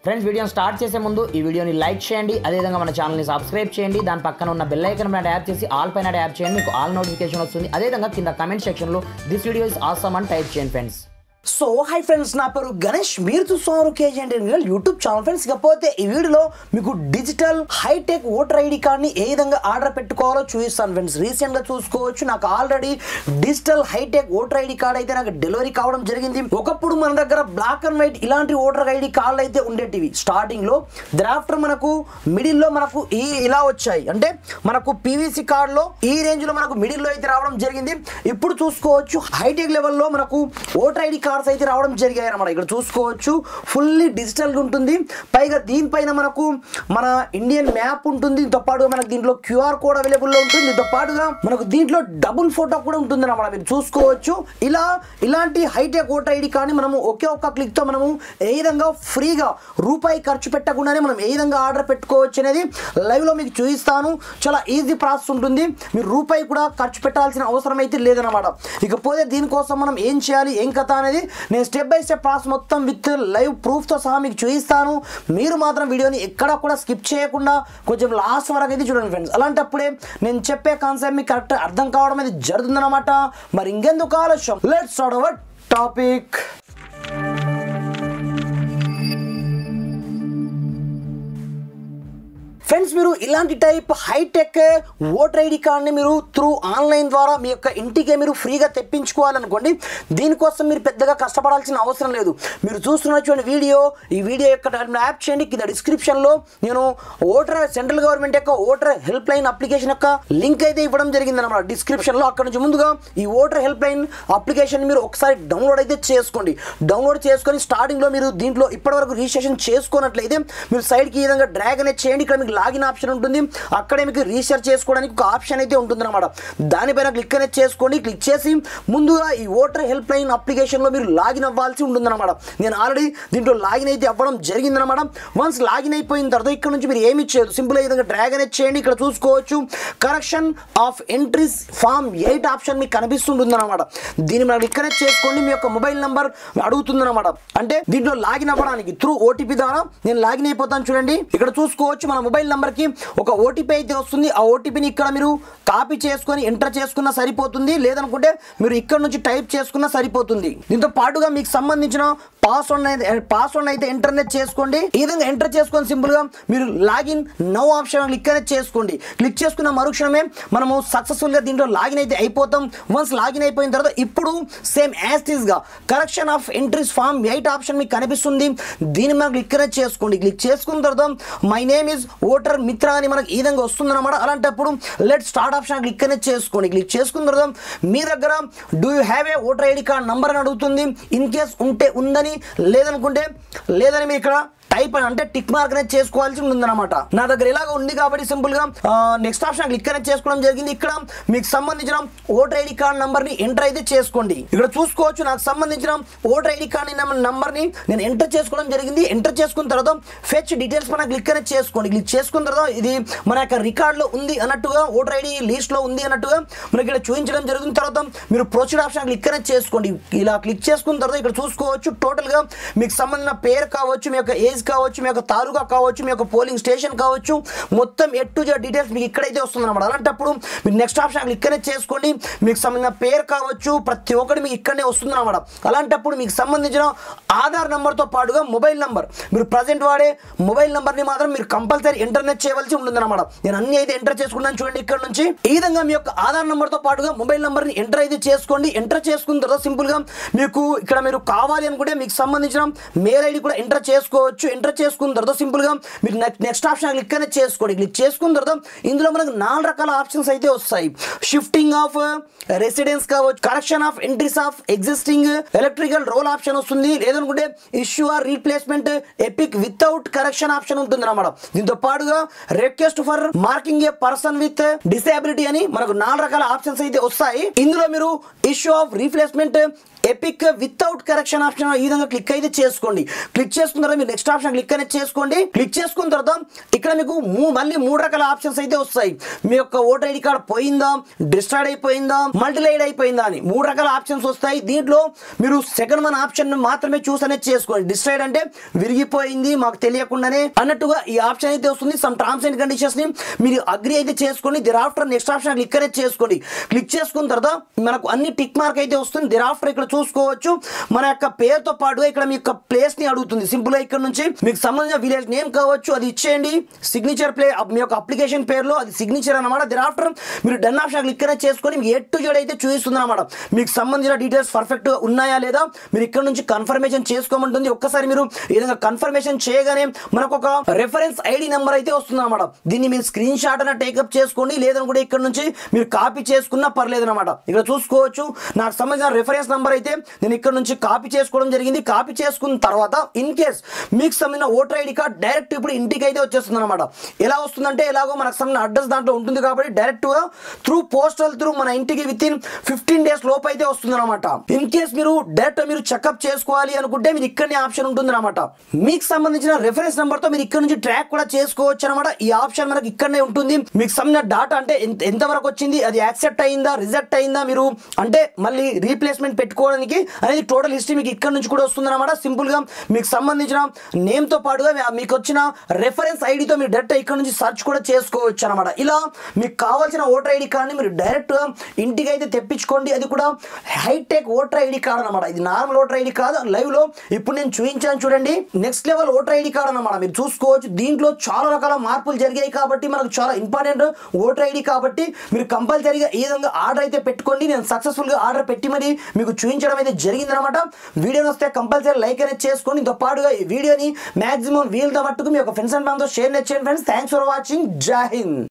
friends వీడియోని start చేసే ముందు ఈ వీడియోని లైక్ చేయండి అదేవిధంగా మన ఛానల్ని సబ్స్క్రైబ్ చేయండి దాని పక్కన ఉన్న బెల్ ఐకన్ పైన ట్యాప్ చేసి ఆల్ పైన ట్యాప్ చేయండి మీకు ఆల్ నోటిఫికేషన్ వస్తుంది అదేవిధంగా కింద కమెంట్ సెక్షన్లో దిస్ వీడియో ఇస్ ఆసమ్ అని టైప్ చేయండి ఫ్రెండ్స్ సో హై ఫ్రెండ్స్ నా పేరు గణేష్ మీరు చూస్తున్నారు KG interview YouTube channel friends ఇకపోతే ఈ వీడియోలో మీకు డిజిటల్ హైటెక్ ఓటర్ ఐడి కార్డ్ని ఏ విధంగా ఆర్డర్ పెట్టుకోవాలో చూపిస్తాను ఫ్రెండ్స్ రీసెంట్గా చూసుకోవచ్చు నాకు already digital hitech voter ID card అయితే నాకు డెలివరీ కావడం జరిగింది ఒకప్పుడు మన దగ్గర బ్లాక్ అండ్ వైట్ ఇలాంటి ఓటర్ ఐడి కార్డులు అయితే ఉండేటివి స్టార్టింగ్లో దరాఫ్టర్ మనకు మిడిల్లో మనకు ఈ ఇలా వచ్చాయి అంటే మనకు పీవీసీ కార్డులో ఈ రేంజ్లో మనకు మిడిల్లో అయితే రావడం జరిగింది ఇప్పుడు చూసుకోవచ్చు హైటెక్ లెవెల్లో మనకు ఓటర్ ఐడి కార్డ్స్ అయితే రావడం జరిగాయి అన్నమాట ఇక్కడ చూసుకోవచ్చు ఫుల్లీ డిజిటల్గా ఉంటుంది పైగా దీనిపైన మనకు మన ఇండియన్ మ్యాప్ ఉంటుంది దీంతో పాటుగా మనకు దీంట్లో క్యూఆర్ కోడ్ అవైలబుల్లో ఉంటుంది దీంతో పాటుగా మనకు దీంట్లో డబుల్ ఫోటో కూడా ఉంటుంది అన్నమాట మీరు చూసుకోవచ్చు ఇలా ఇలాంటి హైటెక్ ఓటర్ ఐడి కార్డ్ని మనము ఒకే ఒక్క క్లిక్తో మనము ఏ విధంగా ఫ్రీగా రూపాయి ఖర్చు పెట్టకుండానే మనం ఏ విధంగా ఆర్డర్ పెట్టుకోవచ్చు అనేది లైవ్లో మీకు చూపిస్తాను చాలా ఈజీ ప్రాసెస్ ఉంటుంది మీరు రూపాయి కూడా ఖర్చు పెట్టాల్సిన అవసరం అయితే లేదన్నమాట ఇకపోతే దీనికోసం మనం ఏం చేయాలి ఏం కథ అనేది నేను స్టెప్ బై స్టెప్ ప్రాసెస్ మొత్తం విత్ లైవ్ ప్రూఫ్తో సహా మీకు చూపిస్తాను మీరు మాత్రం వీడియోని ఎక్కడ కూడా స్కిప్ చేయకుండా కొంచెం లాస్ట్ వరకు అయితే చూడండి ఫ్రెండ్స్ అలాంటప్పుడే నేను చెప్పే కాన్సెప్ట్ మీకు కరెక్ట్ అర్థం కావడం అనేది జరుగుతుందన్నమాట మరి ఇంకెందుకు ఆలస్యం let's start our topic friends మీరు ఇలాంటి టైప్ హైటెక్ ఓటర్ ఐడి కార్డ్ని మీరు త్రూ ఆన్లైన్ ద్వారా మీ యొక్క ఇంటికే మీరు ఫ్రీగా తెప్పించుకోవాలనుకోండి దీనికోసం మీరు పెద్దగా కష్టపడాల్సిన అవసరం లేదు మీరు చూస్తున్నటువంటి వీడియో ఈ వీడియో యొక్క యాప్ చేయండి కింద డిస్క్రిప్షన్లో నేను ఓటర్ సెంట్రల్ గవర్నమెంట్ యొక్క ఓటర్ హెల్ప్ లైన్ అప్లికేషన్ యొక్క లింక్ అయితే ఇవ్వడం జరిగింది అనమాట డిస్క్రిప్షన్లో అక్కడ నుంచి ముందుగా ఈ ఓటర్ హెల్ప్ లైన్ అప్లికేషన్ మీరు ఒకసారి డౌన్లోడ్ అయితే చేసుకోండి డౌన్లోడ్ చేసుకొని స్టార్టింగ్లో మీరు దీంట్లో ఇప్పటివరకు రిజిస్ట్రేషన్ చేసుకున్నట్లయితే మీరు సైడ్కి ఈ విధంగా డ్రాగ్ అనేది చేయండి ఇక్కడ మీకు లాగిన్ ఆప్షన్ ఉంటుంది అక్కడే మీకు రీసెర్చ్ చేసుకోవడానికి ఒక ఆప్షన్ అయితే ఉంటుంది అనమాట దానిపైన క్లిక్ అనేది చేసుకోండి క్లిక్ చేసి ముందుగా ఈ ఓటర్ హెల్ప్ లైన్ అప్లికేషన్లో మీరు లాగిన్ అవ్వాల్సి ఉంటుందన్నమాట నేను ఆల్రెడీ దీంట్లో లాగిన్ అయితే అవ్వడం జరిగిందనమాట వన్స్ లాగిన్ అయిపోయిన తర్వాత ఇక్కడ నుంచి మీరు ఏమి చేయదు సింపుల్ ఈ విధంగా డ్రాగ్ అనేది చేయండి ఇక్కడ చూసుకోవచ్చు correction of entries form eight option మీకు కనిపిస్తుంటుంది అనమాట దీన్ని మనం క్లిక్ అనేది చేసుకోండి మీ యొక్క మొబైల్ నెంబర్ అడుగుతుందన్నమాట అంటే దీంట్లో లాగిన్ అవ్వడానికి త్రూ ఓటీపీ ద్వారా నేను లాగిన్ అయిపోతాను చూడండి ఇక్కడ చూసుకోవచ్చు మన మొబైల్ నెంబర్కి ఒక ఓటీపీ అయితే వస్తుంది ఆ ఓటీపీని ఇక్కడ మీరు కాపీ చేసుకొని ఎంటర్ చేసుకున్నా సరిపోతుంది లేదనుకుంటే మీరు ఇక్కడ నుంచి టైప్ చేసుకున్నా సరిపోతుంది దీంతో పాటుగా మీకు సంబంధించిన పాస్వర్డ్ అయితే పాస్వర్డ్ అయితే ఎంటర్ అనేది చేసుకోండి ఈ విధంగా ఎంటర్ చేసుకొని సింపుల్గా మీరు లాగిన్ నౌ ఆప్షన్ క్లిక్ అనేది చేసుకోండి క్లిక్ చేసుకున్న మరుక్షణమే మనము సక్సెస్ఫుల్గా దీంట్లో లాగిన్ అయితే అయిపోతాం వన్స్ లాగిన్ అయిపోయిన తర్వాత ఇప్పుడు సేమ్ యాస్టీస్గా correction of entries form eight option మీకు కనిపిస్తుంది దీన్ని మనం క్లిక్ అనేది చేసుకోండి క్లిక్ చేసుకున్న తర్వాత మై నేమ్ ఇస్ ఓటర్ మిత్ర అని మనకి ఈ విధంగా వస్తుందన్నమాట అలాంటప్పుడు లెట్ స్టార్ట్ ఆప్షన్ క్లిక్ అనేది చేసుకోండి క్లిక్ చేసుకున్న తర్వాత మీ దగ్గర do you have a voter ID card number అని అడుగుతుంది ఇన్ కేస్ ఉంటే ఉందని లేదనుకుంటే లేదని మీరు ఇక్కడ టైప్ అని అంటే టిక్ మార్క్ అనేది చేసుకోవాల్సి ఉందన్నమాట నా దగ్గర ఇలాగ ఉంది కాబట్టి సింపుల్ గా నెక్స్ట్ ఆప్షన్ క్లిక్ అనేది చేసుకోవడం జరిగింది ఇక్కడ మీకు సంబంధించిన ఓటర్ ఐడి కార్డ్ నంబర్ ని ఎంటర్ అయితే చేసుకోండి ఇక్కడ చూసుకోవచ్చు నాకు సంబంధించిన ఓటర్ ఐడి కార్డ్ నంబర్ ని నేను ఎంటర్ చేసుకోవడం జరిగింది ఎంటర్ చేసుకున్న తర్వాత ఫెచ్ డీటెయిల్స్ పైన క్లిక్ అనేది చేసుకోండి క్లిక్ చేసుకున్న తర్వాత ఇది మన యొక్క రికార్డ్ లో ఉంది అన్నట్టుగా ఓటర్ ఐడి లిస్ట్ లో ఉంది అన్నట్టుగా మనకి ఇక్కడ చూపించడం జరుగుతుంది తర్వాత మీరు ప్రొసీడ్ ఆప్షన్ క్లిక్ అనేది చేసుకోండి ఇలా క్లిక్ చేసుకున్న తర్వాత ఇక్కడ చూసుకోవచ్చు టోటల్ గా మీకు సంబంధించిన పేరు కావచ్చు మీ యొక్క ఏజ్ కావచ్చు మీ యొక్క తాలూకా కావచ్చు మీ యొక్క పోలింగ్ స్టేషన్ కావచ్చు మొత్తం ఎట్ టు జెడ్ డీటెయిల్స్ మీకు ఇక్కడైతే వస్తుంది అనమాట అలాంటప్పుడు మీరు నెక్స్ట్ ఆప్షన్ క్లిక్ అనేది చేసుకోండి మీకు సంబంధించిన పేరు కావచ్చు ప్రతి ఒక్కటి మీకు ఇక్కడనే వస్తుంది అనమాట అలాంటప్పుడు మీకు సంబంధించిన ఆధార్ నెంబర్తో పాటుగా మొబైల్ నెంబర్ మీరు ప్రజెంట్ వాడే మొబైల్ నెంబర్ని మాత్రం మీరు కంపల్సరీ ఇంటర్నెట్ చేయవలసి ఉంటుంది అనమాట నేను అన్ని అయితే ఎంటర్ చేసుకున్నాను చూడండి ఇక్కడ నుంచి ఈ విధంగా మీ యొక్క ఆధార్ నెంబర్తో పాటుగా మొబైల్ నెంబర్ని ఎంటర్ అయితే చేసుకోండి ఎంటర్ చేసుకున్న తర్వాత సింపుల్గా మీకు ఇక్కడ మీరు కావాలి అనుకుంటే మీకు సంబంధించిన మెయిల్ ఐడి కూడా ఎంటర్ చేసుకోవచ్చు ఎంటర్ చేసుకున్న తర్వాత సింపుల్గా మీరు నెక్స్ట్ ఆప్షన్ క్లిక్ అనేది చేసుకోండి క్లిక్ చేసుకున్న తర్వాత ఇందులో మనకు నాలుగు రకాల ఆప్షన్స్ అయితే వస్తాయి షిఫ్టింగ్ ఆఫ్ రెసిడెన్స్ కావచ్చు correction of entries of existing electrical roll option వస్తుంది లేదనుకుంటే issue or replacement EPIC without correction option ఉంటుంది అనమాట దీంతో పాటుగా request for marking a person with disability అని మనకు నాలుగు రకాల ఆప్షన్స్ అయితే వస్తాయి ఇందులో మీరు issue of replacement EPIC without correction option ఈ విధంగా క్లిక్ అయితే చేసుకోండి క్లిక్ చేసుకున్న తర్వాత మీరు నెక్స్ట్ ఆప్షన్ క్లిక్ అనేది చేసుకోండి క్లిక్ చేసుకున్న తర్వాత ఇక్కడ మీకు మూ- మళ్ళీ మూడు రకాల ఆప్షన్స్ అయితే వస్తాయి మీ యొక్క ఓటర్ ఐడి కార్డ్ పోయిందా డిస్ట్రాయిడ్ అయిపోయిందా మల్టీలైడ్ అయిపోయిందా అని మూడు రకాల ఆప్షన్స్ వస్తాయి దీంట్లో మీరు సెకండ్ వన్ ఆప్షన్ మాత్రమే చూస్ అనేది చేసుకోండి డిస్ట్రాయిడ్ అంటే విరిగిపోయింది మాకు తెలియకుండానే అన్నట్టుగా ఈ ఆప్షన్ అయితే వస్తుంది సమ్ టర్మ్స్ అండ్ కండిషన్స్ ని మీరు అగ్రి అయితే చేసుకోండి thereafter next option click అనేది చేసుకోండి క్లిక్ చేసుకున్న తర్వాత మనకు అన్ని టిక్ మార్క్ అయితే వస్తుంది దిర్ ఆఫ్టర్ ఇక్కడ చూసుకోవచ్చు మన యొక్క పేరుతో పాటుగా ఇక్కడ మీ యొక్క ప్లేస్ ని అడుగుతుంది సింపుల్ గా ఇక్కడ నుంచి మీకు సంబంధించిన విలేజ్ నేమ్ కావచ్చు అది ఇచ్చేయండి సిగ్నేచర్ ప్లే మీ యొక్క అప్లికేషన్ పేరులో అది సిగ్నేచర్ అనమాట దిర్ ఆఫ్టర్ మీరు డన్ ఆప్షన్ క్లిక్ అనేది చేసుకొని మీకు ఎట్ టు జెడ్ అయితే చూపిస్తుంది అనమాట మీకు సంబంధించిన డీటెయిల్స్ పర్ఫెక్ట్ గా ఉన్నాయా లేదా మీరు ఇక్కడ నుంచి కన్ఫర్మేషన్ చేసుకోమంటుంది ఒక్కసారి మీరు ఈ విధంగా కన్ఫర్మేషన్ చేయగానే మనకు ఒక రెఫరెన్స్ ఐడి నెంబర్ అయితే వస్తుంది అనమాట దీన్ని మీరు స్క్రీన్ షాట్ అయినా టేకప్ చేసుకోండి లేదని కూడా ఇక్కడ నుంచి మీరు కాపీ చేసుకున్నా పర్లేదు అనమాట ఇక్కడ చూసుకోవచ్చు నాకు సంబంధించిన రెఫరెన్స్ నెంబర్ అయితే నేను ఇక్కడ నుంచి కాపీ చేసుకోవడం జరిగింది కాపీ చేసుకున్న తర్వాత ఇన్ కేస్ మీకు సంబంధించిన ఓటర్ ఐడి కార్డ్ డైరెక్ట్ ఇప్పుడు ఇంటికి అయితే వచ్చేస్తుంది అనమాట ఎలా వస్తుందంటే ఎలాగో మనకు సంబంధించిన అడ్రస్ దాంట్లో ఉంటుంది కాబట్టి డైరెక్ట్ గా త్రూ పోస్టల్ త్రూ మన ఇంటికి విత్ ఇన్ ఫిఫ్టీన్ డేస్ లోపు అయితే వస్తుంది అనమాట ఇన్ కేస్ మీరు డైరెక్ట్ మీరు చెకప్ చేసుకోవాలి అనుకుంటే మీరు ఇక్కడనే ఆప్షన్ ఉంటుంది అనమాట మీకు సంబంధించిన రెఫరెన్స్ నెంబర్ తో మీరు ఇక్కడ నుంచి ట్రాక్ కూడా చేసుకోవచ్చు అనమాట ఈ ఆప్షన్ మనకి ఇక్కడనే ఉంటుంది మీకు సంబంధించిన డాటా అంటే ఎంత ఎంతవరకు వచ్చింది అది యాక్సెప్ట్ అయిందా రిజెక్ట్ అయిందా మీరు అంటే మళ్ళీ రీప్లేస్మెంట్ పెట్టుకోవడానికి అనేది టోటల్ హిస్టరీ మీకు ఇక్కడ నుంచి కూడా వస్తుంది అనమాట సింపుల్ గా మీకు సంబంధించిన నేమ్ తో పాటుగా మీకు వచ్చిన రెఫరెన్స్ ఐడితో మీరు డైరెక్ట్ ఇక్కడ నుంచి సెర్చ్ కూడా చేసుకోవచ్చు అనమాట ఇలా మీకు కావాల్సిన ఓటర్ ఐడి కార్డ్ని మీరు డైరెక్ట్ గా ఇంటికి అయితే తెప్పించుకోండి అది కూడా హైటెక్ ఓటర్ ఐడి కార్డ్ అనమాట ఇది నార్మల్ ఓటర్ ఐడి కాదు లైవ్ లో ఇప్పుడు నేను చూపించాను చూడండి next level voter ID card అనమాట మీరు చూసుకోవచ్చు దీంట్లో చాలా రకాల మార్పులు జరిగాయి కాబట్టి మనకు చాలా ఇంపార్టెంట్ ఓటర్ ఐడి కాబట్టి మీరు కంపల్సరీగా ఈ విధంగా ఆర్డర్ అయితే పెట్టుకోండి నేను సక్సెస్ఫుల్ గా ఆర్డర్ పెట్టి మరి మీకు చూపించడం అయితే జరిగిందనమాట వీడియో వస్తే కంపల్సరీ లైక్ అనేది చేసుకోండి దీంతో పాటుగా ఈ వీడియోని మాక్సిమం వీలుతో మట్టుకు మీ యొక్క ఫ్రెండ్స్ అండ్ ఫ్యామిలీతో షేర్ చేయండి friends thanks for watching Jai Hind